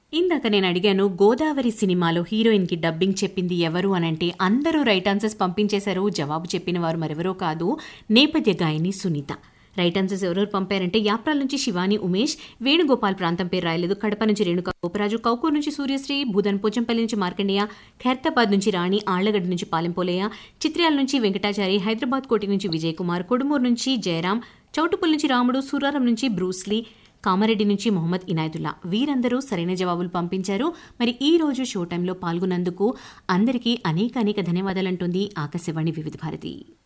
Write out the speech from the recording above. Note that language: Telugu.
ఇందాక నేను అడిగాను గోదావరి సినిమాలో హీరోయిన్ కి డబ్బింగ్ చెప్పింది ఎవరు అనంటే అందరూ రైట్ ఆన్సర్స్ పంపించేశారు జవాబు చెప్పిన వారు మరెవరో కాదు నేపథ్య గాయని సునీత రైట్ ఆన్సర్స్ ఎవరెవరు పంపారంటే యాప్రాల నుంచి శివాని ఉమేష్ వేణుగోపాల్ ప్రాంతం పేరు రాయలేదు కడప నుంచి రేణుక గోపరాజు కౌకూర్ నుంచి సూర్యశ్రీ భూదన్ పోచంపల్లి నుంచి మార్కండేయ ఖైరతాబాద్ నుంచి రాణి ఆళ్లగడ్డ నుంచి పాలెంపోలయ్య చిత్ర్యాల నుంచి వెంకటాచారి హైదరాబాద్ కోటి నుంచి విజయ్ కుమార్ కొడుమూరు నుంచి జయరాం చౌటుపల్లి నుంచి రాముడు సూరారం నుంచి బ్రూస్లీ కామారెడ్డి నుంచి మొహమ్మద్ ఇనాయతుల్లా వీరందరూ సరైన జవాబులు పంపించారు మరి ఈ రోజు షో టైంలో పాల్గొన్నందుకు అందరికీ అనేక అనేక ధన్యవాదాలంటుంది ఆకాశవాణి వివిధ భారతి